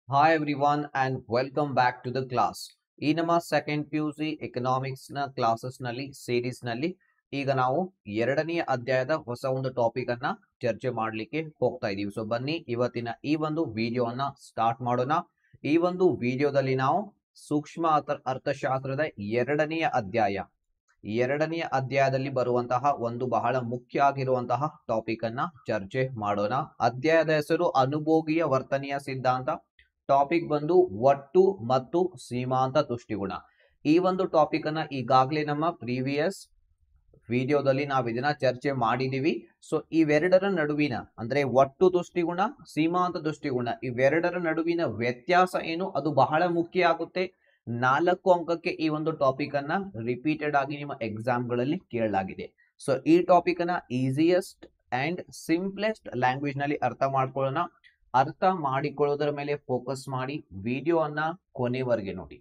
Hi everyone and welcome back to the class. ಈ ನಮ್ಮ second P U C economics ನ classes ನಲ್ಲಿ series ನಲ್ಲಿ ಈಗ ನಾವು ಎರಡನೆಯ ಅಧ್ಯಾಯದ ಹೊಸ ಒಂದು ಟಾಪಿಕ್ ಅನ್ನ ಚರ್ಚೆ ಮಾಡಲಿಕ್ಕೆ ಹೋಗ್ತಾ ಇದೀವಿ ಸೊ ಬನ್ನಿ ಇವತ್ತಿನ ಈ ಒಂದು ವಿಡಿಯೋನ ಸ್ಟಾರ್ಟ್ ಮಾಡೋಣ ಈ ಒಂದು ವಿಡಿಯೋದಲ್ಲಿ ನಾವು ಸೂಕ್ಷ್ಮ ಅರ್ಥ ಅರ್ಥಶಾಸ್ತ್ರದ ಎರಡನೆಯ ಅಧ್ಯಾಯ ಎರಡನೆಯ ಅಧ್ಯಾಯದಲ್ಲಿ ಬರುವಂತಹ ಒಂದು ಬಹಳ ಮುಖ್ಯ ಆಗಿರುವಂತಹ ಟಾಪಿಕ್ ಅನ್ನ ಚರ್ಚೆ ಮಾಡೋಣ ಅಧ್ಯಾಯದ ಹೆಸರು ಅನುಭೋಗಿಯ ವರ್ತನೆಯ ಸಿದ್ಧಾಂತ ಟಾಪಿಕ್ ಬಂದು ಒಟ್ಟು ಮತ್ತು ಸೀಮಾಂತ ತುಷ್ಟಿಗುಣ ಈ ಒಂದು ಟಾಪಿಕ್ ಅನ್ನ ಈಗಾಗಲೇ ನಮ್ಮ ಪ್ರೀವಿಯಸ್ ವಿಡಿಯೋದಲ್ಲಿ ನಾವು ಇದನ್ನ ಚರ್ಚೆ ಮಾಡಿದೀವಿ ಸೊ ಇವೆರಡರ ನಡುವಿನ ಅಂದ್ರೆ ಒಟ್ಟು ತುಷ್ಟಿಗುಣ ಸೀಮಾಂತ ತುಷ್ಟಿಗುಣ ಇವೆರಡರ ನಡುವಿನ ವ್ಯತ್ಯಾಸ ಏನು ಅದು ಬಹಳ ಮುಖ್ಯ ಆಗುತ್ತೆ ನಾಲ್ಕು ಅಂಕಕ್ಕೆ ಈ ಒಂದು ಟಾಪಿಕ್ ಅನ್ನ ರಿಪೀಟೆಡ್ ಆಗಿ ನಿಮ್ಮ ಎಕ್ಸಾಮ್ಗಳಲ್ಲಿ ಕೇಳಲಾಗಿದೆ ಸೊ ಈ ಟಾಪಿಕ್ ಅನ್ನ ಈಸಿಯೆಸ್ಟ್ ಅಂಡ್ ಸಿಂಪ್ಲೆಸ್ಟ್ ಲ್ಯಾಂಗ್ವೇಜ್ ನಲ್ಲಿ ಅರ್ಥ ಮಾಡ್ಕೊಳ್ಳೋಣ ಅರ್ಥ ಮಾಡಿಕೊಳ್ಳೋದರ ಮೇಲೆ ಫೋಕಸ್ ಮಾಡಿ ವಿಡಿಯೋ ಅನ್ನ ಕೊನೆವರೆಗೆ ನೋಡಿ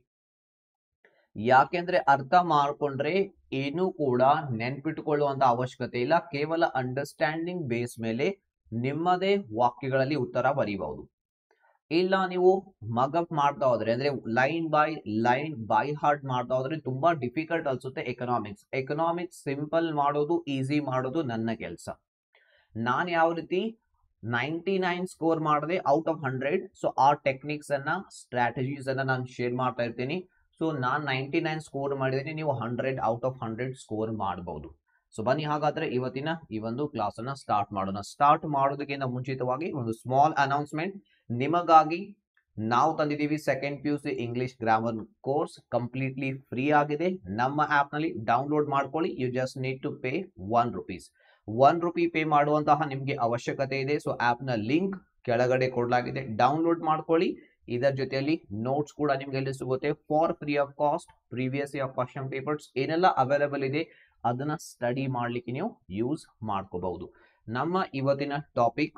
ಯಾಕೆಂದ್ರೆ ಅರ್ಥ ಮಾಡ್ಕೊಂಡ್ರೆ ಏನು ಕೂಡ ನೆನ್ಪಿಟ್ಟುಕೊಳ್ಳುವಂತ ಅವಶ್ಯಕತೆ ಇಲ್ಲ ಕೇವಲ ಅಂಡರ್ಸ್ಟ್ಯಾಂಡಿಂಗ್ ಬೇಸ್ ಮೇಲೆ ನಿಮ್ಮದೇ ವಾಕ್ಯಗಳಲ್ಲಿ ಉತ್ತರ ಬರೀಬಹುದು ಇಲ್ಲ ನೀವು ಮಗಪ್ ಮಾಡ್ತಾ ಹೋದ್ರೆ ಅಂದ್ರೆ line by line by heart ಮಾಡ್ತಾ ಹೋದ್ರೆ ತುಂಬಾ ಡಿಫಿಕಲ್ಟ್ ಅನ್ಸುತ್ತೆ ಎಕನಾಮಿಕ್ಸ್ ಎಕನಾಮಿಕ್ಸ್ ಸಿಂಪಲ್ ಮಾಡೋದು ಈಸಿ ಮಾಡೋದು ನನ್ನ ಕೆಲಸ ನಾನು ಯಾವ ರೀತಿ ನೈಂಟಿ ನೈನ್ ಸ್ಕೋರ್ ಮಾಡಿದೆ ಔಟ್ ಆಫ್ ಹಂಡ್ರೆಡ್ ಸೊ ಆ ಟೆಕ್ನಿಕ್ಸ್ ಅನ್ನ ಸ್ಟ್ರಾಟಜೀಸ್ ಅನ್ನ ನಾನು ಶೇರ್ ಮಾಡ್ತಾ ಇರ್ತೀನಿ ಸೊ ನಾನು ನೈಂಟಿ ನೈನ್ ಸ್ಕೋರ್ ಮಾಡಿದ್ದೀನಿ ನೀವು hundred out of hundred score ಮಾಡಬಹುದು ಸೊ ಬನ್ನಿ ಹಾಗಾದ್ರೆ ಇವತ್ತಿನ ಈ ಒಂದು ಕ್ಲಾಸ್ ಅನ್ನ ಸ್ಟಾರ್ಟ್ ಮಾಡೋಣ ಸ್ಟಾರ್ಟ್ ಮಾಡೋದಕ್ಕಿಂತ ಮುಂಚಿತವಾಗಿ ಒಂದು ಸ್ಮಾಲ್ ಅನೌನ್ಸ್ಮೆಂಟ್ ನಿಮಗಾಗಿ ನಾವು ತಂದಿದ್ದೀವಿ second P U C English grammar course completely free ಆಗಿದೆ ನಮ್ಮ ಆಪ್ ನಲ್ಲಿ ಡೌನ್ಲೋಡ್ ಮಾಡ್ಕೊಳ್ಳಿ you just need to pay one rupees one rupee pay ಮಾಡುವಂತಹ ನಿಮಗೆ ಅವಶ್ಯಕತೆ ಇದೆ ಸೊ ಆಪ್ ನ ಲಿಂಕ್ ಕೆಳಗಡೆ ಕೊಡಲಾಗಿದೆ ಡೌನ್ಲೋಡ್ ಮಾಡ್ಕೊಳ್ಳಿ ಇದರ ಜೊತೆಯಲ್ಲಿ ನೋಟ್ಸ್ ಕೂಡ ನಿಮ್ಗೆ ಎಲ್ಲಿ ಸಿಗುತ್ತೆ for free of cost previous year question papers ಏನೆಲ್ಲ ಅವೈಲೇಬಲ್ ಇದೆ ಅದನ್ನ ಸ್ಟಡಿ ಮಾಡ್ಲಿಕ್ಕೆ ನೀವು ಯೂಸ್ ಮಾಡ್ಕೋಬಹುದು ನಮ್ಮ ಇವತ್ತಿನ ಟಾಪಿಕ್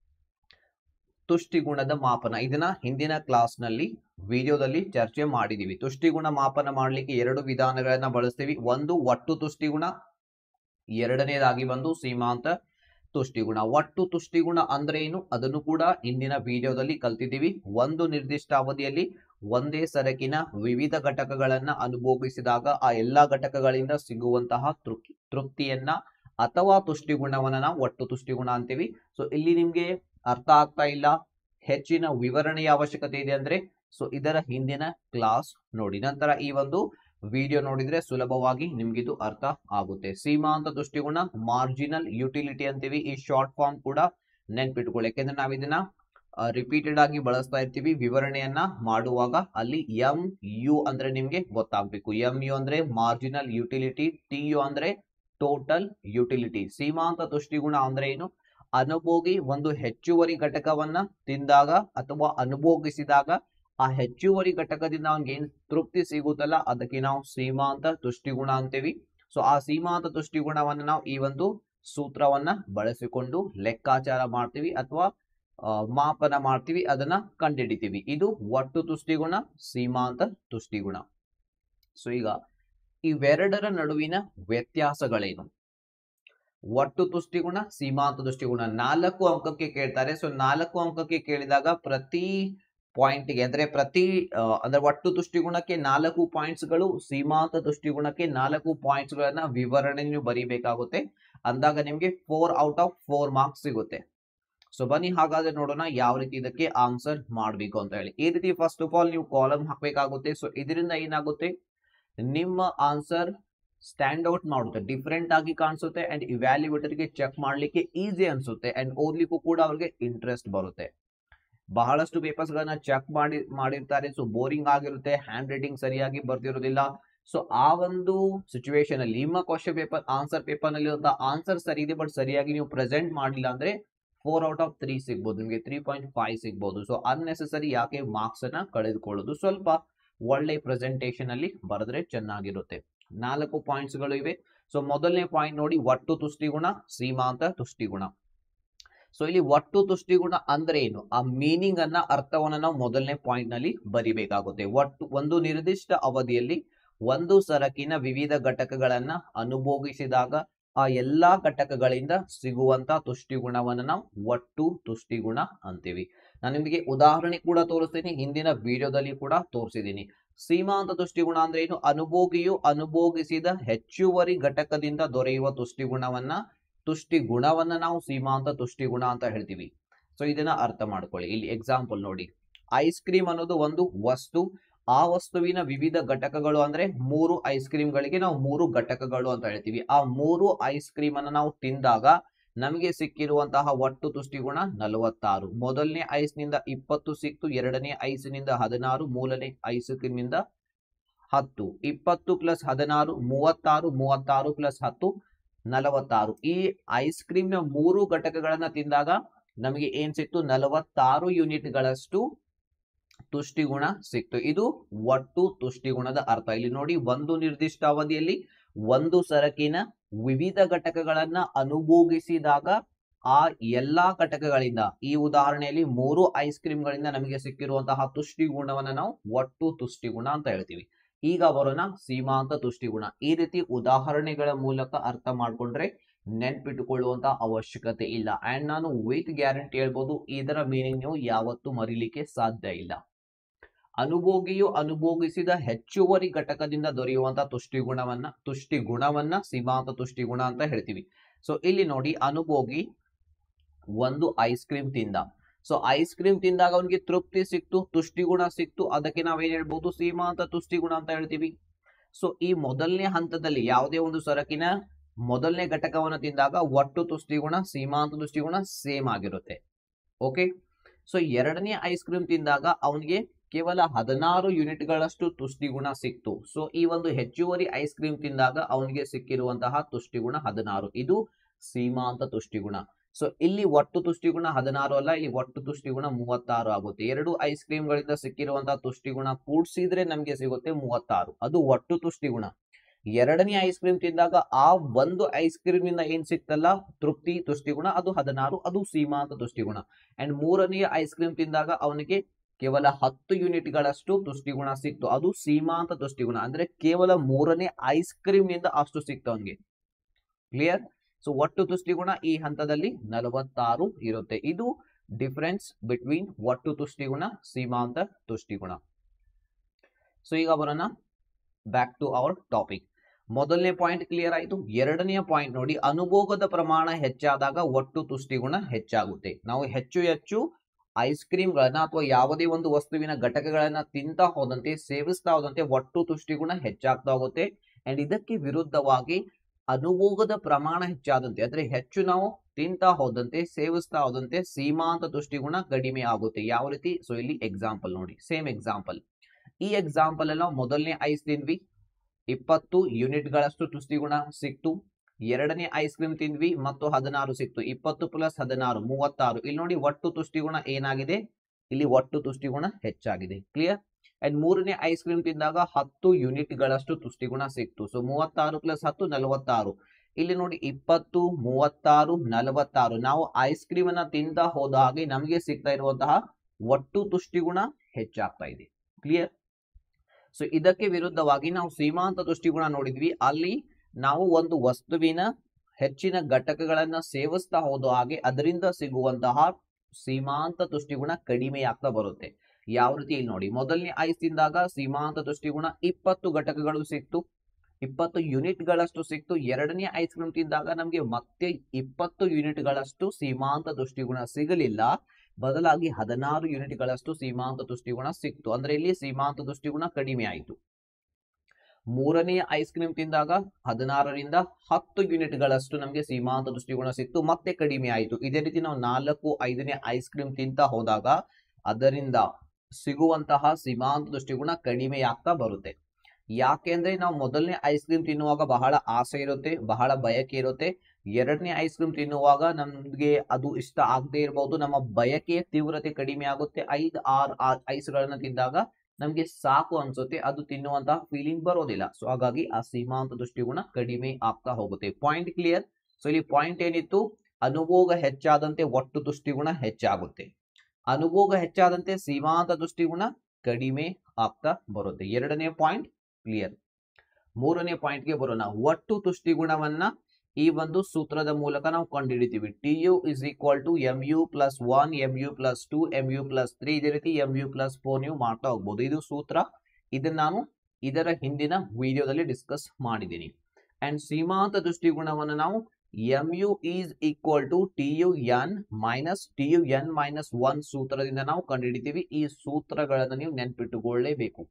ತುಷ್ಟಿಗುಣದ ಮಾಪನ ಇದನ್ನ ಹಿಂದಿನ ಕ್ಲಾಸ್ ನಲ್ಲಿ ವಿಡಿಯೋದಲ್ಲಿ ಚರ್ಚೆ ಮಾಡಿದೀವಿ ತುಷ್ಟಿಗುಣ ಮಾಪನ ಮಾಡಲಿಕ್ಕೆ ಎರಡು ವಿಧಾನಗಳನ್ನ ಬಳಸ್ತೀವಿ ಒಂದು ಒಟ್ಟು ತುಷ್ಟಿಗುಣ ಎರಡನೇದಾಗಿ ಬಂದು ಸೀಮಾಂತ ತುಷ್ಟಿಗುಣ ಒಟ್ಟು ತುಷ್ಟಿಗುಣ ಅಂದ್ರೆ ಏನು ಅದನ್ನು ಕೂಡ ಇಂದಿನ ವಿಡಿಯೋದಲ್ಲಿ ಕಲ್ತಿದ್ದೀವಿ ಒಂದು ನಿರ್ದಿಷ್ಟ ಅವಧಿಯಲ್ಲಿ ಒಂದೇ ಸರಕಿನ ವಿವಿಧ ಘಟಕಗಳನ್ನ ಅನುಭೋಗಿಸಿದಾಗ ಆ ಎಲ್ಲಾ ಘಟಕಗಳಿಂದ ಸಿಗುವಂತಹ ತೃಪ್ತಿ ತೃಪ್ತಿಯನ್ನ ಅಥವಾ ತುಷ್ಟಿಗುಣವನ್ನ ನಾವು ಒಟ್ಟು ತುಷ್ಟಿಗುಣ ಅಂತೀವಿ ಸೊ ಇಲ್ಲಿ ನಿಮ್ಗೆ ಅರ್ಥ ಆಗ್ತಾ ಇಲ್ಲ ಹೆಚ್ಚಿನ ವಿವರಣೆಯ ಅವಶ್ಯಕತೆ ಇದೆ ಅಂದ್ರೆ ಸೊ ಇದರ ಹಿಂದಿನ ಕ್ಲಾಸ್ ನೋಡಿ ನಂತರ ಈ ಒಂದು ವಿಡಿಯೋ ನೋಡಿದ್ರೆ ಸುಲಭವಾಗಿ ನಿಮ್ಗಿದು ಅರ್ಥ ಆಗುತ್ತೆ ಸೀಮಾಂತ ದೃಷ್ಟಿಗುಣ ಮಾರ್ಜಿನಲ್ ಯುಟಿಲಿಟಿ ಅಂತೀವಿ ಈ ಶಾರ್ಟ್ ಫಾರ್ಮ್ ಕೂಡ ನೆನ್ಪಿಟ್ಕೊಳ್ಳಿ ಯಾಕೆಂದ್ರೆ ನಾವ್ ಇದನ್ನ ರಿಪೀಟೆಡ್ ಆಗಿ ಬಳಸ್ತಾ ಇರ್ತೀವಿ ವಿವರಣೆಯನ್ನ ಮಾಡುವಾಗ ಅಲ್ಲಿ ಎಂ ಯು ಅಂದ್ರೆ ನಿಮ್ಗೆ ಗೊತ್ತಾಗ್ಬೇಕು ಎಂ ಯು ಅಂದ್ರೆ ಮಾರ್ಜಿನಲ್ ಯುಟಿಲಿಟಿ ಟಿ ಯು ಅಂದ್ರೆ ಟೋಟಲ್ ಯುಟಿಲಿಟಿ ಸೀಮಾಂತ ತುಷ್ಟಿಗುಣ ಅಂದ್ರೆ ಏನು ಅನುಭೋಗಿ ಒಂದು ಹೆಚ್ಚುವರಿ ಘಟಕವನ್ನ ತಿಂದಾಗ ಅಥವಾ ಅನುಭೋಗಿಸಿದಾಗ ಆ ಹೆಚ್ಚುವರಿ ಘಟಕದಿಂದ ಅವ್ನಿಗೆ ಏನ್ ತೃಪ್ತಿ ಸಿಗುತ್ತಲ್ಲ ಅದಕ್ಕೆ ನಾವು ಸೀಮಾಂತ ತುಷ್ಟಿಗುಣ ಅಂತೀವಿ ಸೊ ಆ ಸೀಮಾಂತ ತುಷ್ಟಿಗುಣವನ್ನ ನಾವು ಈ ಒಂದು ಸೂತ್ರವನ್ನ ಬಳಸಿಕೊಂಡು ಲೆಕ್ಕಾಚಾರ ಮಾಡ್ತೀವಿ ಅಥವಾ ಮಾಪನ ಮಾಡ್ತೀವಿ ಅದನ್ನ ಕಂಡುಹಿಡಿತೀವಿ ಇದು ಒಟ್ಟು ತುಷ್ಟಿಗುಣ ಸೀಮಾಂತ ತುಷ್ಟಿಗುಣ ಸೊ ಈಗ ಇವೆರಡರ ನಡುವಿನ ವ್ಯತ್ಯಾಸಗಳೇನು ಒಟ್ಟು ತುಷ್ಟಿಗುಣ ಸೀಮಾಂತ ದೃಷ್ಟಿಗುಣ ನಾಲ್ಕು ಅಂಕಕ್ಕೆ ಕೇಳ್ತಾರೆ ಸೊ ನಾಲ್ಕು ಅಂಕಕ್ಕೆ ಕೇಳಿದಾಗ ಪ್ರತಿ ಪಾಯಿಂಟ್ಗೆ ಅಂದ್ರೆ ಪ್ರತಿ ಅಂದ್ರೆ ಒಟ್ಟು ತುಷ್ಟಿಗುಣಕ್ಕೆ ನಾಲ್ಕು ಪಾಯಿಂಟ್ಸ್ ಗಳು ಸೀಮಾಂತ ತುಷ್ಟಿಗುಣಕ್ಕೆ ನಾಲ್ಕು ಪಾಯಿಂಟ್ಸ್ ಗಳನ್ನ ವಿವರಣೆ ನೀವು ಬರೀಬೇಕಾಗುತ್ತೆ ಅಂದಾಗ ನಿಮ್ಗೆ four out of four marks ಸಿಗುತ್ತೆ ಸೊ ಬನ್ನಿ ಹಾಗಾದ್ರೆ ನೋಡೋಣ ಯಾವ ರೀತಿ ಇದಕ್ಕೆ ಆನ್ಸರ್ ಮಾಡ್ಬೇಕು ಅಂತ ಹೇಳಿ ಈ ರೀತಿ ಫಸ್ಟ್ ಆಫ್ ಆಲ್ ನೀವು ಕಾಲಮ್ ಹಾಕ್ಬೇಕಾಗುತ್ತೆ ಸೊ ಇದರಿಂದ ಏನಾಗುತ್ತೆ ನಿಮ್ಮ ಆನ್ಸರ್ ಸ್ಟ್ಯಾಂಡ್ ಔಟ್ ಮಾಡುತ್ತೆ ಡಿಫ್ರೆಂಟ್ ಆಗಿ ಕಾಣಿಸುತ್ತೆ ಅಂಡ್ ಇವ್ಯಾಲ್ಯೂಯೇಟರ್ಗೆ ಚೆಕ್ ಮಾಡ್ಲಿಕ್ಕೆ ಈಸಿ ಅನ್ಸುತ್ತೆ ಅಂಡ್ ಓದ್ಲಿಕ್ಕೂ ಕೂಡ ಅವ್ರಿಗೆ ಇಂಟ್ರೆಸ್ಟ್ ಬರುತ್ತೆ ಬಹಳಷ್ಟು ಪೇಪರ್ಸ್ ಗಳನ್ನ ಚೆಕ್ ಮಾಡಿ ಮಾಡಿರ್ತಾರೆ ಸೊ ಬೋರಿಂಗ್ ಆಗಿರುತ್ತೆ ಹ್ಯಾಂಡ್ ರೈಟಿಂಗ್ ಸರಿಯಾಗಿ ಬರ್ದಿರೋದಿಲ್ಲ ಸೊ ಆ ಒಂದು ಸಿಚುವೇಶನ್ ಅಲ್ಲಿ ನಿಮ್ಮ ಕ್ವಶನ್ ಪೇಪರ್ ಆನ್ಸರ್ ಪೇಪರ್ ನಲ್ಲಿ ಆನ್ಸರ್ ಸರಿ ಇದೆ ಬಟ್ ಸರಿಯಾಗಿ ನೀವು ಪ್ರೆಸೆಂಟ್ ಮಾಡಿಲ್ಲ ಅಂದ್ರೆ ಫೋರ್ ಔಟ್ ಆಫ್ ತ್ರೀ ಸಿಗ್ಬೋದು ನಿಮಗೆ ತ್ರೀ ಪಾಯಿಂಟ್ ಫೈವ್ ಸಿಗ್ಬೋದು ಸೊ ಅನ್ನೆಸೆಸರಿ ಯಾಕೆ ಮಾರ್ಕ್ಸ್ ಅನ್ನ ಕಳೆದುಕೊಳ್ಳೋದು ಸ್ವಲ್ಪ ಒಳ್ಳೆ ಪ್ರೆಸೆಂಟೇಷನ್ ಅಲ್ಲಿ ಬರೆದ್ರೆ ಚೆನ್ನಾಗಿರುತ್ತೆ ನಾಲ್ಕು ಪಾಯಿಂಟ್ಸ್ ಗಳು ಇವೆ ಸೊ ಮೊದಲನೇ ಪಾಯಿಂಟ್ ನೋಡಿ ಒಟ್ಟು ತುಷ್ಟಿಗುಣ ಸೀಮಾಂತ ತುಷ್ಟಿಗುಣ ಸೊ ಇಲ್ಲಿ ಒಟ್ಟು ತುಷ್ಟಿಗುಣ ಅಂದ್ರೆ ಏನು ಆ ಮೀನಿಂಗ್ ಅನ್ನ ಅರ್ಥವನ್ನ ನಾವು ಮೊದಲನೇ ಪಾಯಿಂಟ್ ನಲ್ಲಿ ಬರಿಬೇಕಾಗುತ್ತೆ ಒಟ್ಟು ಒಂದು ನಿರ್ದಿಷ್ಟ ಅವಧಿಯಲ್ಲಿ ಒಂದು ಸರಕಿನ ವಿವಿಧ ಘಟಕಗಳನ್ನ ಅನುಭೋಗಿಸಿದಾಗ ಆ ಎಲ್ಲಾ ಘಟಕಗಳಿಂದ ಸಿಗುವಂತ ತುಷ್ಟಿಗುಣವನ್ನ ನಾವು ಒಟ್ಟು ತುಷ್ಟಿಗುಣ ಅಂತೀವಿ ನಾನು ನಿಮಗೆ ಉದಾಹರಣೆ ಕೂಡ ತೋರಿಸ್ತೀನಿ ಹಿಂದಿನ ವಿಡಿಯೋದಲ್ಲಿ ಕೂಡ ತೋರಿಸಿದ್ದೀನಿ ಸೀಮಾಂತ ತುಷ್ಟಿಗುಣ ಅಂದ್ರೆ ಏನು ಅನುಭೋಗಿಯು ಅನುಭೋಗಿಸಿದ ಹೆಚ್ಚುವರಿ ಘಟಕದಿಂದ ದೊರೆಯುವ ತುಷ್ಟಿಗುಣವನ್ನ ತುಷ್ಟಿ ಗುಣವನ್ನ ನಾವು ಸೀಮಾಂತ ತುಷ್ಟಿಗುಣ ಅಂತ ಹೇಳ್ತೀವಿ ಸೊ ಇದನ್ನ ಅರ್ಥ ಮಾಡ್ಕೊಳ್ಳಿ ಇಲ್ಲಿ ಎಕ್ಸಾಂಪಲ್ ನೋಡಿ ಐಸ್ ಕ್ರೀಮ್ ಅನ್ನೋದು ಒಂದು ವಸ್ತು ಆ ವಸ್ತುವಿನ ವಿವಿಧ ಘಟಕಗಳು ಅಂದ್ರೆ ಮೂರು ಐಸ್ ಕ್ರೀಮ್ಗಳಿಗೆ ನಾವು ಮೂರು ಘಟಕಗಳು ಅಂತ ಹೇಳ್ತೀವಿ ಆ ಮೂರು ಐಸ್ ಕ್ರೀಮ್ ಅನ್ನ ನಾವು ತಿಂದಾಗ ನಮಗೆ ಸಿಕ್ಕಿರುವಂತಹ ಒಟ್ಟು ತುಷ್ಟಿಗುಣ ನಲವತ್ತಾರು ಮೊದಲನೇ ಐಸ್ ನಿಂದ ಇಪ್ಪತ್ತು ಸಿಕ್ತು ಎರಡನೇ ಐಸಿನಿಂದ ಹದಿನಾರು ಮೂರನೇ ಐಸ್ ಕ್ರೀಮ್ನಿಂದ ಹತ್ತು ಇಪ್ಪತ್ತು ಪ್ಲಸ್ ಹದಿನಾರು ಮೂವತ್ತಾರು ಮೂವತ್ತಾರು ಪ್ಲಸ್ ಹತ್ತು ನಲವತ್ತಾರು ಈ ಐಸ್ ಕ್ರೀಮ್ನ ಮೂರು ಘಟಕಗಳನ್ನ ತಿಂದಾಗ ನಮಗೆ ಏನ್ ಸಿಕ್ತು ನಲವತ್ತಾರು ಯೂನಿಟ್ಗಳಷ್ಟು ತುಷ್ಟಿಗುಣ ಸಿಕ್ತು ಇದು ಒಟ್ಟು ತುಷ್ಟಿಗುಣದ ಅರ್ಥ ಇಲ್ಲಿ ನೋಡಿ ಒಂದು ನಿರ್ದಿಷ್ಟ ಅವಧಿಯಲ್ಲಿ ಒಂದು ಸರಕಿನ ವಿವಿಧ ಘಟಕಗಳನ್ನ ಅನುಭೋಗಿಸಿದಾಗ ಆ ಎಲ್ಲಾ ಘಟಕಗಳಿಂದ ಈ ಉದಾಹರಣೆಯಲ್ಲಿ ಮೂರು ಐಸ್ ಕ್ರೀಮ್ಗಳಿಂದ ನಮಗೆ ಸಿಕ್ಕಿರುವಂತಹ ತುಷ್ಟಿಗುಣವನ್ನ ನಾವು ಒಟ್ಟು ತುಷ್ಟಿಗುಣ ಅಂತ ಹೇಳ್ತೀವಿ ಈಗ ಬರೋಣ ಸೀಮಾಂತ ತುಷ್ಟಿಗುಣ ಈ ರೀತಿ ಉದಾಹರಣೆಗಳ ಮೂಲಕ ಅರ್ಥ ಮಾಡ್ಕೊಂಡ್ರೆ ನೆನ್ಪಿಟ್ಟುಕೊಳ್ಳುವಂತ ಅವಶ್ಯಕತೆ ಇಲ್ಲ ಅಂಡ್ ನಾನು ವಿತ್ ಗ್ಯಾರಂಟಿ ಹೇಳ್ಬೋದು ಇದರ ಮೀನಿಂಗ್ ನೀವು ಯಾವತ್ತೂ ಮರಿಲಿಕ್ಕೆ ಸಾಧ್ಯ ಇಲ್ಲ ಅನುಭೋಗಿಯು ಅನುಭೋಗಿಸಿದ ಹೆಚ್ಚುವರಿ ಘಟಕದಿಂದ ದೊರೆಯುವಂತಹ ತುಷ್ಟಿಗುಣವನ್ನ ತುಷ್ಟಿ ಗುಣವನ್ನ ಸೀಮಾಂತ ತುಷ್ಟಿಗುಣ ಅಂತ ಹೇಳ್ತೀವಿ ಸೊ ಇಲ್ಲಿ ನೋಡಿ ಅನುಭೋಗಿ ಒಂದು ಐಸ್ ಕ್ರೀಮ್ ತಿಂದ ಸೊ ಐಸ್ ಕ್ರೀಮ್ ತಿಂದಾಗ ಅವನಿಗೆ ತೃಪ್ತಿ ಸಿಕ್ತು ತುಷ್ಟಿಗುಣ ಸಿಕ್ತು ಅದಕ್ಕೆ ನಾವೇನ್ ಹೇಳ್ಬೋದು ಸೀಮಾಂತ ತುಷ್ಟಿಗುಣ ಅಂತ ಹೇಳ್ತೀವಿ ಸೊ ಈ ಮೊದಲನೇ ಹಂತದಲ್ಲಿ ಯಾವುದೇ ಒಂದು ಸರಕಿನ ಮೊದಲನೇ ಘಟಕವನ್ನು ತಿಂದಾಗ ಒಟ್ಟು ತುಷ್ಟಿಗುಣ ಸೀಮಾಂತ ತುಷ್ಟಿಗುಣ ಸೇಮ್ ಆಗಿರುತ್ತೆ ಓಕೆ ಸೊ ಎರಡನೇ ಐಸ್ ಕ್ರೀಮ್ ತಿಂದಾಗ ಅವನಿಗೆ ಕೇವಲ ಹದಿನಾರು ಯೂನಿಟ್ಗಳಷ್ಟು ತುಷ್ಟಿಗುಣ ಸಿಕ್ತು ಸೊ ಈ ಒಂದು ಹೆಚ್ಚುವರಿ ಐಸ್ ಕ್ರೀಮ್ ತಿಂದಾಗ ಅವನಿಗೆ ಸಿಕ್ಕಿರುವಂತಹ ತುಷ್ಟಿಗುಣ ಹದಿನಾರು ಇದು ಸೀಮಾಂತ ತುಷ್ಟಿಗುಣ ಸೊ ಇಲ್ಲಿ ಒಟ್ಟು ತುಷ್ಟಿಗುಣ ಹದಿನಾರು ಅಲ್ಲ ಇಲ್ಲಿ ಒಟ್ಟು ತುಷ್ಟಿಗುಣ ಮೂವತ್ತಾರು ಆಗುತ್ತೆ ಎರಡು ಐಸ್ ಕ್ರೀಮ್ಗಳಿಂದ ಸಿಕ್ಕಿರುವಂತಹ ತುಷ್ಟಿಗುಣ ಕೂಡ್ಸಿದ್ರೆ ನಮಗೆ ಸಿಗುತ್ತೆ ಮೂವತ್ತಾರು ಅದು ಒಟ್ಟು ತುಷ್ಟಿಗುಣ ಎರಡನೇ ಐಸ್ ಕ್ರೀಮ್ ತಿಂದಾಗ ಆ ಒಂದು ಐಸ್ ಕ್ರೀಮ್ ಇಂದ ಏನ್ ಸಿಕ್ತಲ್ಲ ತೃಪ್ತಿ ತುಷ್ಟಿಗುಣ ಅದು ಹದಿನಾರು ಅದು ಸೀಮಾಂತ ತುಷ್ಟಿಗುಣ ಅಂಡ್ ಮೂರನೇ ಐಸ್ ಕ್ರೀಮ್ ತಿಂದಾಗ ಅವನಿಗೆ ಕೇವಲ ಹತ್ತು ಯೂನಿಟ್ಗಳಷ್ಟು ತುಷ್ಟಿಗುಣ ಸಿಕ್ತು ಅದು ಸೀಮಾಂತ ತುಷ್ಟಿಗುಣ ಅಂದ್ರೆ ಕೇವಲ ಮೂರನೇ ಐಸ್ ಕ್ರೀಮ್ ನಿಂದ ಅಷ್ಟು ಸಿಕ್ತು ಅವನಿಗೆ ಕ್ಲಿಯರ್ ಸೊ ಒಟ್ಟು ತುಷ್ಟಿಗುಣ ಈ ಹಂತದಲ್ಲಿ ನಲವತ್ತಾರು ಇರುತ್ತೆ ಇದು ಡಿಫರೆನ್ಸ್ ಬಿಟ್ವೀನ್ ಒಟ್ಟು ತುಷ್ಟಿಗುಣ ಸೀಮಾಂತ ತುಷ್ಟಿಗುಣ ಸೊ ಈಗ ಬರೋಣ ಬ್ಯಾಕ್ ಟು ಅವರ್ ಟಾಪಿಕ್ ಮೊದಲನೇ ಪಾಯಿಂಟ್ ಕ್ಲಿಯರ್ ಆಯಿತು ಎರಡನೆಯ ಪಾಯಿಂಟ್ ನೋಡಿ ಅನುಭೋಗದ ಪ್ರಮಾಣ ಹೆಚ್ಚಾದಾಗ ಒಟ್ಟು ತುಷ್ಟಿಗುಣ ಹೆಚ್ಚಾಗುತ್ತೆ ನಾವು ಹೆಚ್ಚು ಹೆಚ್ಚು ಐಸ್ ಕ್ರೀಮ್ಗಳನ್ನ ಅಥವಾ ಯಾವುದೇ ಒಂದು ವಸ್ತುವಿನ ಘಟಕಗಳನ್ನ ತಿಂತಾ ಹೋದಂತೆ ಸೇವಿಸ್ತಾ ಹೋದಂತೆ ಒಟ್ಟು ತುಷ್ಟಿಗುಣ ಹೆಚ್ಚಾಗ್ತಾ ಹೋಗುತ್ತೆ ಅಂಡ್ ಇದಕ್ಕೆ ವಿರುದ್ಧವಾಗಿ ಅನುಭೋಗದ ಪ್ರಮಾಣ ಹೆಚ್ಚಾದಂತೆ ಅಂದ್ರೆ ಹೆಚ್ಚು ನಾವು ತಿಂತಾ ಹೋದಂತೆ ಸೇವಿಸ್ತಾ ಹೋದಂತೆ ಸೀಮಾಂತ ತುಷ್ಟಿಗುಣ ಕಡಿಮೆ ಆಗುತ್ತೆ ಯಾವ ರೀತಿ ಸೊ ಇಲ್ಲಿ ಎಕ್ಸಾಂಪಲ್ ನೋಡಿ ಸೇಮ್ ಎಕ್ಸಾಂಪಲ್ ಈ ಎಕ್ಸಾಂಪಲ್ ಎಲ್ಲ ಮೊದಲನೇ ಐಸ್ ತಿಂದ್ವಿ ಇಪ್ಪತ್ತು ಯೂನಿಟ್ಗಳಷ್ಟು ತುಷ್ಟಿಗುಣ ಸಿಕ್ತು ಎರಡನೇ ಐಸ್ ಕ್ರೀಮ್ ತಿಂದ್ವಿ ಮತ್ತು ಹದಿನಾರು ಸಿಕ್ತು ಇಪ್ಪತ್ತು ಪ್ಲಸ್ ಹದಿನಾರು ಮೂವತ್ತಾರು ಇಲ್ಲಿ ನೋಡಿ ಒಟ್ಟು ತುಷ್ಟಿಗುಣ ಏನಾಗಿದೆ ಇಲ್ಲಿ ಒಟ್ಟು ತುಷ್ಟಿಗುಣ ಹೆಚ್ಚಾಗಿದೆ ಕ್ಲಿಯರ್ ಅಂಡ್ ಮೂರನೇ ಐಸ್ ಕ್ರೀಮ್ ತಿಂದಾಗ ಹತ್ತು ಯೂನಿಟ್ಗಳಷ್ಟು ತುಷ್ಟಿಗುಣ ಸಿಕ್ತು ಸೊ ಮೂವತ್ತಾರು ಪ್ಲಸ್ ಹತ್ತು ನಲವತ್ತಾರು ಇಲ್ಲಿ ನೋಡಿ ಇಪ್ಪತ್ತು ಮೂವತ್ತಾರು ನಲವತ್ತಾರು ನಾವು ಐಸ್ ಕ್ರೀಮ್ ಅನ್ನ ತಿಂತಾ ಹೋದ ಹಾಗೆ ನಮಗೆ ಸಿಗ್ತಾ ಇರುವಂತಹ ಒಟ್ಟು ತುಷ್ಟಿಗುಣ ಹೆಚ್ಚಾಗ್ತಾ ಇದೆ ಕ್ಲಿಯರ್ ಸೊ ಇದಕ್ಕೆ ವಿರುದ್ಧವಾಗಿ ನಾವು ಸೀಮಾಂತ ತುಷ್ಟಿಗುಣ ನೋಡಿದ್ವಿ ಅಲ್ಲಿ ನಾವು ಒಂದು ವಸ್ತುವಿನ ಹೆಚ್ಚಿನ ಘಟಕಗಳನ್ನ ಸೇವಿಸ್ತಾ ಹೋದ ಹಾಗೆ ಅದರಿಂದ ಸಿಗುವಂತಹ ಸೀಮಾಂತ ತುಷ್ಟಿಗುಣ ಕಡಿಮೆ ಆಗ್ತಾ ಬರುತ್ತೆ ಯಾವ ರೀತಿ ಇಲ್ಲಿ ನೋಡಿ ಮೊದಲನೇ ಐಸ್ ತಿಂದಾಗ ಸೀಮಾಂತ ತುಷ್ಟಿಗುಣ ಇಪ್ಪತ್ತು ಘಟಕಗಳು ಸಿಕ್ತು ಇಪ್ಪತ್ತು ಯೂನಿಟ್ಗಳಷ್ಟು ಸಿಕ್ತು ಎರಡನೇ ಐಸ್ ಕ್ರೀಮ್ ತಿಂದಾಗ ನಮಗೆ ಮತ್ತೆ ಇಪ್ಪತ್ತು ಯೂನಿಟ್ಗಳಷ್ಟು ಸೀಮಾಂತ ತುಷ್ಟಿಗುಣ ಸಿಗಲಿಲ್ಲ ಬದಲಾಗಿ ಹದಿನಾರು ಯೂನಿಟ್ಗಳಷ್ಟು ಸೀಮಾಂತ ತುಷ್ಟಿಗುಣ ಸಿಕ್ತು ಅಂದ್ರೆ ಇಲ್ಲಿ ಸೀಮಾಂತ ತುಷ್ಟಿಗುಣ ಕಡಿಮೆ ಆಯಿತು ಮೂರನೇ ಐಸ್ ಕ್ರೀಮ್ ತಿಂದಾಗ ಹದಿನಾರರಿಂದ ಹತ್ತು ಯೂನಿಟ್ಗಳಷ್ಟು ನಮಗೆ ಸೀಮಾಂತ ದೃಷ್ಟಿಗುಣ ಸಿಕ್ತು ಮತ್ತೆ ಕಡಿಮೆ ಆಯಿತು ಇದೇ ರೀತಿ ನಾವು ನಾಲ್ಕು ಐದನೇ ಐಸ್ ಕ್ರೀಮ್ ತಿಂತ ಹೋದಾಗ ಅದರಿಂದ ಸಿಗುವಂತಹ ಸೀಮಾಂತ ದೃಷ್ಟಿಗುಣ ಕಡಿಮೆ ಆಗ್ತಾ ಬರುತ್ತೆ ಯಾಕೆಂದ್ರೆ ನಾವು ಮೊದಲನೇ ಐಸ್ ಕ್ರೀಮ್ ತಿನ್ನುವಾಗ ಬಹಳ ಆಸೆ ಇರುತ್ತೆ ಬಹಳ ಬಯಕೆ ಇರುತ್ತೆ ಎರಡನೇ ಐಸ್ ಕ್ರೀಮ್ ತಿನ್ನುವಾಗ ನಮ್ಗೆ ಅದು ಇಷ್ಟ ಆಗದೆ ಇರಬಹುದು ನಮ್ಮ ಬಯಕೆಯ ತೀವ್ರತೆ ಕಡಿಮೆ ಆಗುತ್ತೆ ಐದ್ ಆರ್ ಐಸ್ಗಳನ್ನ ತಿಂದಾಗ ನಮ್ಗೆ ಸಾಕು ಅನ್ಸುತ್ತೆ ಅದು ತಿನ್ನುವಂತಹ ಫೀಲಿಂಗ್ ಬರೋದಿಲ್ಲ ಸೊ ಹಾಗಾಗಿ ಆ ಸೀಮಾಂತ ದೃಷ್ಟಿಗುಣ ಕಡಿಮೆ ಆಗ್ತಾ ಹೋಗುತ್ತೆ ಪಾಯಿಂಟ್ ಕ್ಲಿಯರ್ ಸೊ ಇಲ್ಲಿ ಪಾಯಿಂಟ್ ಏನಿತ್ತು ಅನುಭೋಗ ಹೆಚ್ಚಾದಂತೆ ಒಟ್ಟು ದೃಷ್ಟಿಗುಣ ಹೆಚ್ಚಾಗುತ್ತೆ ಅನುಭೋಗ ಹೆಚ್ಚಾದಂತೆ ಸೀಮಾಂತ ದೃಷ್ಟಿಗುಣ ಕಡಿಮೆ ಆಗ್ತಾ ಬರುತ್ತೆ ಎರಡನೇ ಪಾಯಿಂಟ್ ಕ್ಲಿಯರ್ ಮೂರನೇ ಪಾಯಿಂಟ್ಗೆ ಬರೋಣ ಒಟ್ಟು ತುಷ್ಟಿಗುಣವನ್ನ ಈ ಒಂದು ಸೂತ್ರದ ಮೂಲಕ ನಾವು ಕಂಡುಹಿಡಿತೀವಿ T U is equal to M U plus one M U plus two M U plus three ಇದೇ ರೀತಿ ಎಂ ಯು ಪ್ಲಸ್ ಫೋರ್ ನೀವು ಮಾಡ್ತಾ ಹೋಗ್ಬೋದು ಇದು ಸೂತ್ರ ಇದನ್ನ ನಾನು ಇದರ ಹಿಂದಿನ ವಿಡಿಯೋದಲ್ಲಿ ಡಿಸ್ಕಸ್ ಮಾಡಿದ್ದೀನಿ ಅಂಡ್ ಸೀಮಾಂತ ದೃಷ್ಟಿಗುಣವನ್ನು ನಾವು M U is equal to T U N minus T U N minus one ಸೂತ್ರದಿಂದ ನಾವು ಕಂಡುಹಿಡಿತೀವಿ ಈ ಸೂತ್ರಗಳನ್ನು ನೀವು ನೆನ್ಪಿಟ್ಟುಕೊಳ್ಳೇಬೇಕು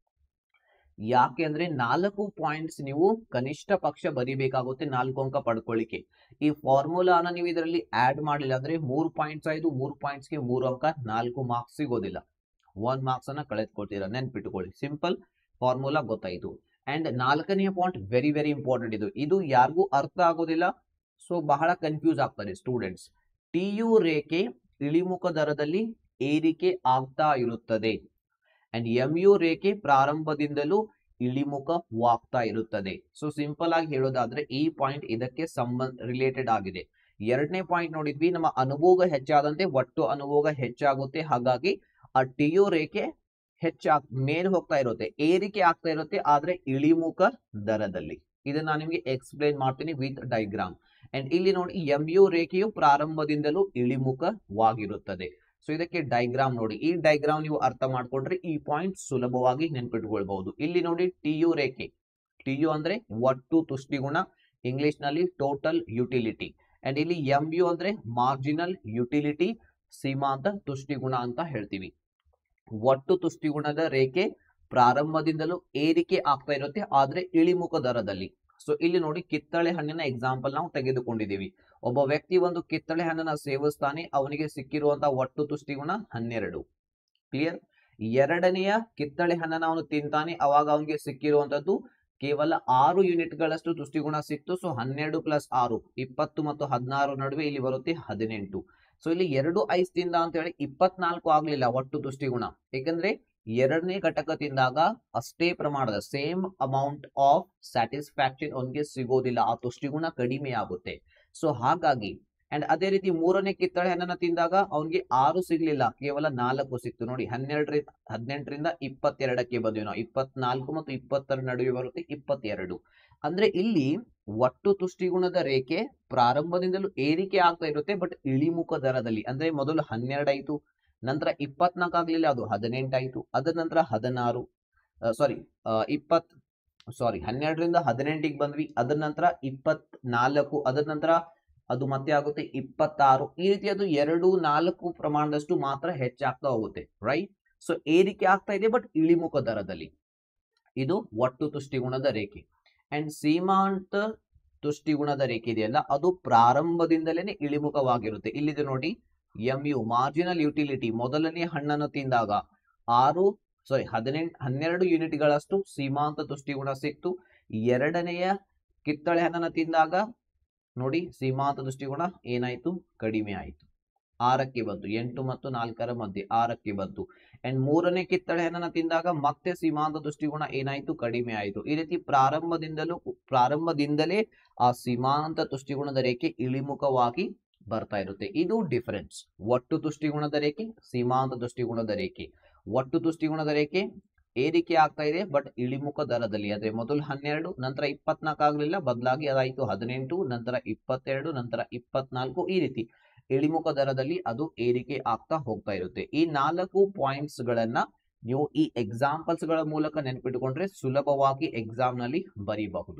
ಯಾಕೆ ಅಂದ್ರೆ ನಾಲ್ಕು ಪಾಯಿಂಟ್ಸ್ ನೀವು ಕನಿಷ್ಠ ಪಕ್ಷ ಬರಿಬೇಕಾಗುತ್ತೆ ನಾಲ್ಕು ಅಂಕ ಪಡ್ಕೊಳ್ಳಿಕ್ಕೆ ಈ ಫಾರ್ಮುಲಾನ ನೀವು ಇದರಲ್ಲಿ ಆಡ್ ಮಾಡಿಲ್ಲ ಅಂದ್ರೆ ಮೂರು ಪಾಯಿಂಟ್ಸ್ ಆಯ್ತು ಮೂರು ಪಾಯಿಂಟ್ಸ್ಗೆ ಮೂರು ಅಂಕ ನಾಲ್ಕು ಮಾರ್ಕ್ಸ್ ಸಿಗೋದಿಲ್ಲ ಒನ್ ಮಾರ್ಕ್ಸ್ ಅನ್ನ ಕಳೆದುಕೊಳ್ತೀರಾ ನೆನ್ಪಿಟ್ಟುಕೊಳ್ಳಿ ಸಿಂಪಲ್ ಫಾರ್ಮುಲಾ ಗೊತ್ತಾಯ್ತು ಅಂಡ್ ನಾಲ್ಕನೆಯ ಪಾಯಿಂಟ್ ವೆರಿ ವೆರಿ ಇಂಪಾರ್ಟೆಂಟ್ ಇದು ಇದು ಯಾರಿಗೂ ಅರ್ಥ ಆಗೋದಿಲ್ಲ ಸೊ ಬಹಳ ಕನ್ಫ್ಯೂಸ್ ಆಗ್ತಾರೆ ಸ್ಟೂಡೆಂಟ್ಸ್ ಟಿ ಯು ರೇಖೆ ಇಳಿಮುಖ ದರದಲ್ಲಿ ಏರಿಕೆ ಆಗ್ತಾ ಇರುತ್ತದೆ ಅಂಡ್ ಎಂ ಯು ರೇಖೆ ಪ್ರಾರಂಭದಿಂದಲೂ ಇಳಿಮುಖವಾಗ್ತಾ ಇರುತ್ತದೆ ಸೊ ಸಿಂಪಲ್ ಆಗಿ ಹೇಳೋದಾದ್ರೆ ಈ ಪಾಯಿಂಟ್ ಇದಕ್ಕೆ ಸಂಬಂಧ ರಿಲೇಟೆಡ್ ಆಗಿದೆ ಎರಡನೇ ಪಾಯಿಂಟ್ ನೋಡಿದ್ವಿ ನಮ್ಮ ಅನುಭೋಗ ಹೆಚ್ಚಾದಂತೆ ಒಟ್ಟು ಅನುಭೋಗ ಹೆಚ್ಚಾಗುತ್ತೆ ಹಾಗಾಗಿ ಆ ಟಿ ಯು ರೇಖೆ ಹೆಚ್ಚಾಗ್ ಮೇಲೆ ಹೋಗ್ತಾ ಇರುತ್ತೆ ಏರಿಕೆ ಆಗ್ತಾ ಇರುತ್ತೆ ಆದ್ರೆ ಇಳಿಮುಖ ದರದಲ್ಲಿ ಇದನ್ನ ನಾನು ನಿಮಗೆ ಎಕ್ಸ್ಪ್ಲೈನ್ ಮಾಡ್ತೀನಿ ವಿತ್ ಡೈಗ್ರಾಮ್ ಅಂಡ್ ಇಲ್ಲಿ ನೋಡಿ ಎಂ ಯು ರೇಖೆಯು ಪ್ರಾರಂಭದಿಂದಲೂ ಇಳಿಮುಖವಾಗಿರುತ್ತದೆ ಸೊ ಇದಕ್ಕೆ ಡೈಗ್ರಾಮ್ ನೋಡಿ ಈ ಡೈಗ್ರಾಮ್ ನೀವು ಅರ್ಥ ಮಾಡ್ಕೊಂಡ್ರೆ ಈ ಪಾಯಿಂಟ್ ಸುಲಭವಾಗಿ ನೆನ್ಪಿಟ್ಕೊಳ್ಬಹುದು ಇಲ್ಲಿ ನೋಡಿ ಟಿ ಯು ರೇಖೆ ಟಿ ಯು ಅಂದ್ರೆ ಒಟ್ಟು ತುಷ್ಟಿಗುಣ ಇಂಗ್ಲಿಷ್ ನಲ್ಲಿ ಟೋಟಲ್ ಯುಟಿಲಿಟಿ ಅಂಡ್ ಇಲ್ಲಿ ಎಂ ಯು ಅಂದ್ರೆ ಮಾರ್ಜಿನಲ್ ಯುಟಿಲಿಟಿ ಸೀಮಾಂತ ತುಷ್ಟಿಗುಣ ಅಂತ ಹೇಳ್ತೀವಿ ಒಟ್ಟು ತುಷ್ಟಿಗುಣದ ರೇಖೆ ಪ್ರಾರಂಭದಿಂದಲೂ ಏರಿಕೆ ಆಗ್ತಾ ಇರುತ್ತೆ ಆದ್ರೆ ಇಳಿಮುಖ ದರದಲ್ಲಿ ಸೊ ಇಲ್ಲಿ ನೋಡಿ ಕಿತ್ತಳೆ ಹಣ್ಣಿನ ಎಕ್ಸಾಂಪಲ್ ನಾವು ತೆಗೆದುಕೊಂಡಿದ್ದೀವಿ ಒಬ್ಬ ವ್ಯಕ್ತಿ ಒಂದು ಕಿತ್ತಳೆ ಹಣ್ಣನ್ನ ಸೇವಿಸ್ತಾನೆ ಅವನಿಗೆ ಸಿಕ್ಕಿರುವಂತಹ ಒಟ್ಟು ತುಷ್ಟಿಗುಣ ಹನ್ನೆರಡು ಕ್ಲಿಯರ್ ಎರಡನೆಯ ಕಿತ್ತಳೆ ಹಣ್ಣನ್ನ ಅವನು ತಿಂತಾನೆ ಅವಾಗ ಅವನಿಗೆ ಸಿಕ್ಕಿರುವಂತದ್ದು ಕೇವಲ ಆರು ಯೂನಿಟ್ ಗಳಷ್ಟು ತುಷ್ಟಿಗುಣ ಸಿಕ್ತು ಸೊ ಹನ್ನೆರಡು ಪ್ಲಸ್ ಆರು ಇಪ್ಪತ್ತು ಮತ್ತು ಹದಿನಾರು ನಡುವೆ ಇಲ್ಲಿ ಬರುತ್ತೆ ಹದಿನೆಂಟು ಸೊ ಇಲ್ಲಿ ಎರಡು ಐಸ್ ತಿಂದ ಅಂತ ಹೇಳಿ ಇಪ್ಪತ್ನಾಲ್ಕು ಆಗ್ಲಿಲ್ಲ ಒಟ್ಟು ತುಷ್ಟಿಗುಣ ಏಕೆಂದ್ರೆ ಎರಡನೇ ಘಟಕ ತಿಂದಾಗ ಅಷ್ಟೇ ಪ್ರಮಾಣದ ಸೇಮ್ ಅಮೌಂಟ್ ಆಫ್ ಸ್ಯಾಟಿಸ್ಫ್ಯಾಕ್ಷನ್ ಅವನಿಗೆ ಸಿಗೋದಿಲ್ಲ ಆ ತುಷ್ಟಿಗುಣ ಕಡಿಮೆ ಆಗುತ್ತೆ ಸೊ ಹಾಗಾಗಿ ಅಂಡ್ ಅದೇ ರೀತಿ ಮೂರನೇ ಕಿತ್ತಳೆ ಹಣ್ಣನ್ನ ತಿಂದಾಗ ಅವನಿಗೆ ಆರು ಸಿಗ್ಲಿಲ್ಲ ಕೇವಲ ನಾಲ್ಕು ಸಿಕ್ತು ನೋಡಿ ಹನ್ನೆರಡರಿಂದ ಹದಿನೆಂಟರಿಂದ ಇಪ್ಪತ್ತೆರಡಕ್ಕೆ ಬಂದ್ವಿ ನಾವು ಇಪ್ಪತ್ನಾಲ್ಕು ಮತ್ತು ಇಪ್ಪತ್ತರ ನಡುವೆ ಬರುತ್ತೆ ಇಪ್ಪತ್ತೆರಡು ಅಂದ್ರೆ ಇಲ್ಲಿ ಒಟ್ಟು ತುಷ್ಟಿಗುಣದ ರೇಖೆ ಪ್ರಾರಂಭದಿಂದಲೂ ಏರಿಕೆ ಆಗ್ತಾ ಇರುತ್ತೆ ಬಟ್ ಇಳಿಮುಖ ದರದಲ್ಲಿ ಅಂದ್ರೆ ಮೊದಲು ಹನ್ನೆರಡಾಯ್ತು ನಂತರ ಇಪ್ಪತ್ನಾಲ್ಕು ಆಗ್ಲಿಲ್ಲ ಅದು ಹದಿನೆಂಟಾಯ್ತು ಅದರ ನಂತರ ಹದಿನಾರು ಸಾರಿ ಇಪ್ಪತ್ ಸಾರಿ ಹನ್ನೆರಡರಿಂದ ಹದಿನೆಂಟಿಗೆ ಬಂದ್ವಿ ಅದರ ನಂತರ ಇಪ್ಪತ್ನಾಲ್ಕು ಅದರ ನಂತರ ಅದು ಮತ್ತೆ ಆಗುತ್ತೆ ಇಪ್ಪತ್ತಾರು ಈ ರೀತಿ ಅದು ಎರಡು ನಾಲ್ಕು ಪ್ರಮಾಣದಷ್ಟು ಮಾತ್ರ ಹೆಚ್ಚಾಗ್ತಾ ಹೋಗುತ್ತೆ ರೈಟ್ ಸೊ ಏರಿಕೆ ಆಗ್ತಾ ಇದೆ ಬಟ್ ಇಳಿಮುಖ ದರದಲ್ಲಿ ಇದು ಒಟ್ಟು ತುಷ್ಟಿಗುಣದ ರೇಖೆ ಅಂಡ್ ಸೀಮಾಂತ ತುಷ್ಟಿಗುಣದ ರೇಖೆ ಇದೆಯಲ್ಲ ಅದು ಪ್ರಾರಂಭದಿಂದಲೇ ಇಳಿಮುಖವಾಗಿರುತ್ತೆ ಇಲ್ಲಿದೆ ನೋಡಿ ಎಂ ಯು ಮಾರ್ಜಿನಲ್ ಯುಟಿಲಿಟಿ ಮೊದಲನೇ ಹಣ್ಣನ್ನು ತಿಂದಾಗ ಆರು ಸಾರಿ ಹದಿನೆಂಟು ಹನ್ನೆರಡು ಯೂನಿಟ್ಗಳಷ್ಟು ಸೀಮಾಂತ ತುಷ್ಟಿಗುಣ ಸಿಕ್ತು ಎರಡನೆಯ ಕಿತ್ತಳೆ ಹಣ್ಣನ್ನು ತಿಂದಾಗ ನೋಡಿ ಸೀಮಾಂತ ದೃಷ್ಟಿಗುಣ ಏನಾಯ್ತು ಕಡಿಮೆ ಆಯಿತು ಆರಕ್ಕೆ ಬಂತು ಎಂಟು ಮತ್ತು ನಾಲ್ಕರ ಮಧ್ಯೆ ಆರಕ್ಕೆ ಬಂತು ಅಂಡ್ ಮೂರನೇ ಕಿತ್ತಳೆ ಹಣ್ಣನ್ನ ತಿಂದಾಗ ಮತ್ತೆ ಸೀಮಾಂತ ದೃಷ್ಟಿಗುಣ ಏನಾಯ್ತು ಕಡಿಮೆ ಆಯಿತು ಈ ರೀತಿ ಪ್ರಾರಂಭದಿಂದಲೂ ಪ್ರಾರಂಭದಿಂದಲೇ ಆ ಸೀಮಾಂತ ತುಷ್ಟಿಗುಣದ ರೇಖೆ ಇಳಿಮುಖವಾಗಿ ಬರ್ತಾ ಇರುತ್ತೆ ಇದು ಡಿಫರೆನ್ಸ್ ಒಟ್ಟು ತುಷ್ಟಿಗುಣದ ರೇಖೆ ಸೀಮಾಂತ ತುಷ್ಟಿಗುಣದ ರೇಖೆ ಒಟ್ಟು ತುಷ್ಟಿಗುಣದ ರೇಖೆ ಏರಿಕೆ ಆಗ್ತಾ ಇದೆ ಬಟ್ ಇಳಿಮುಖ ದರದಲ್ಲಿ ಅಂದ್ರೆ ಮೊದಲು ಹನ್ನೆರಡು ನಂತರ ಇಪ್ಪತ್ನಾಲ್ಕು ಆಗ್ಲಿಲ್ಲ ಬದಲಾಗಿ ಅದಾಯ್ತು ಹದಿನೆಂಟು ನಂತರ ಇಪ್ಪತ್ತೆರಡು ನಂತರ ಇಪ್ಪತ್ನಾಲ್ಕು ಈ ರೀತಿ ಇಳಿಮುಖ ದರದಲ್ಲಿ ಅದು ಏರಿಕೆ ಆಗ್ತಾ ಹೋಗ್ತಾ ಇರುತ್ತೆ ಈ ನಾಲ್ಕು ಪಾಯಿಂಟ್ಸ್ ಗಳನ್ನ ನೀವು ಈ ಎಕ್ಸಾಂಪಲ್ಸ್ ಗಳ ಮೂಲಕ ನೆನಪಿಟ್ಟುಕೊಂಡ್ರೆ ಸುಲಭವಾಗಿ ಎಕ್ಸಾಮ್ ನಲ್ಲಿ ಬರೀಬಹುದು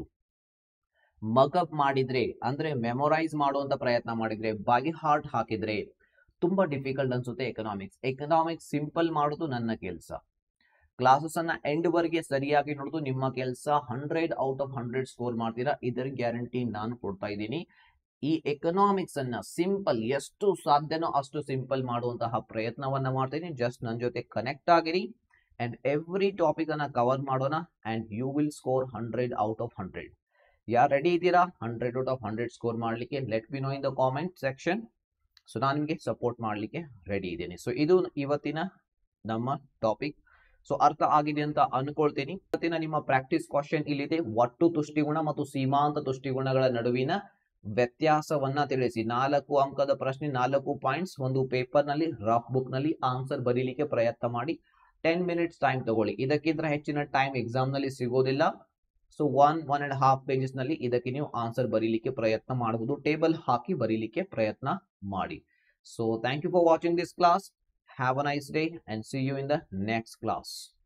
ಮಗಪ್ ಮಾಡಿದ್ರೆ ಅಂದ್ರೆ ಮೆಮೊರೈಸ್ ಮಾಡುವಂತ ಪ್ರಯತ್ನ ಮಾಡಿದ್ರೆ ಬೈ ಹಾರ್ಟ್ ಹಾಕಿದ್ರೆ ತುಂಬಾ ಡಿಫಿಕಲ್ಟ್ ಅನ್ಸುತ್ತೆ ಎಕನಾಮಿಕ್ಸ್ ಎಕನಾಮಿಕ್ಸ್ ಸಿಂಪಲ್ ಮಾಡೋದು ನನ್ನ ಕೆಲಸ ಕ್ಲಾಸಸ್ ಅನ್ನ ಎಂಡ್ ವರೆಗೆ ಸರಿಯಾಗಿ ನೋಡೋದು ನಿಮ್ಮ ಕೆಲಸ hundred out of hundred score ಮಾಡ್ತೀರಾ ಇದರ ಗ್ಯಾರಂಟಿ ನಾನು ಕೊಡ್ತಾ ಇದ್ದೀನಿ ಈ ಎಕನಾಮಿಕ್ಸ್ ಅನ್ನ ಸಿಂಪಲ್ ಎಷ್ಟು ಸಾಧ್ಯನೋ ಅಷ್ಟು ಸಿಂಪಲ್ ಮಾಡುವಂತಹ ಪ್ರಯತ್ನವನ್ನ ಮಾಡ್ತೀನಿ ಜಸ್ಟ್ ನನ್ನ ಜೊತೆ ಕನೆಕ್ಟ್ ಆಗಿರಿ ಅಂಡ್ ಎವ್ರಿ ಟಾಪಿಕ್ ಅನ್ನ ಕವರ್ ಮಾಡೋಣ and you will score hundred out of hundred ಯಾರು ರೆಡಿ ಇದ್ದೀರಾ hundred out of hundred score ಮಾಡಲಿಕ್ಕೆ let be know in the comment section so ನಾನು ನಿಮಗೆ ಸಪೋರ್ಟ್ ಮಾಡಲಿಕ್ಕೆ ರೆಡಿ ಇದ್ದೀನಿ ಸೊ ಇದು ಇವತ್ತಿನ ನಮ್ಮ ಟಾಪಿಕ್ ಸೊ ಅರ್ಥ ಆಗಿದೆ ಅಂತ ಅನ್ಕೊಳ್ತೀನಿ ಇವತ್ತಿನ ನಿಮ್ಮ ಪ್ರಾಕ್ಟೀಸ್ ಕ್ವಶನ್ ಇಲ್ಲಿದೆ ಒಟ್ಟು ತುಷ್ಟಿಗುಣ ಮತ್ತು ಸೀಮಾಂತ ತುಷ್ಟಿಗುಣಗಳ ನಡುವಿನ ವ್ಯತ್ಯಾಸವನ್ನ ತಿಳಿಸಿ ನಾಲ್ಕು ಅಂಕದ ಪ್ರಶ್ನೆ ನಾಲ್ಕು ಪಾಯಿಂಟ್ಸ್ ಒಂದು ಪೇಪರ್ ನಲ್ಲಿ ರಫ್ ಬುಕ್ ನಲ್ಲಿ ಆನ್ಸರ್ ಬರೀಲಿಕ್ಕೆ ಪ್ರಯತ್ನ ಮಾಡಿ ಟೆನ್ ಮಿನಿಟ್ಸ್ ಟೈಮ್ ತಗೊಳ್ಳಿ ಇದಕ್ಕಿಂತ ಹೆಚ್ಚಿನ ಟೈಮ್ ಎಕ್ಸಾಮ್ ನಲ್ಲಿ ಸಿಗೋದಿಲ್ಲ so one one and half pages ನಲ್ಲಿ ಇದಕ್ಕೆ ನೀವು ಆನ್ಸರ್ ಬರೀಲಿಕ್ಕೆ ಪ್ರಯತ್ನ ಮಾಡಬಹುದು ಟೇಬಲ್ ಹಾಕಿ ಬರೀಲಿಕ್ಕೆ ಪ್ರಯತ್ನ ಮಾಡಿ so thank you for watching this class have a nice day and see you in the next class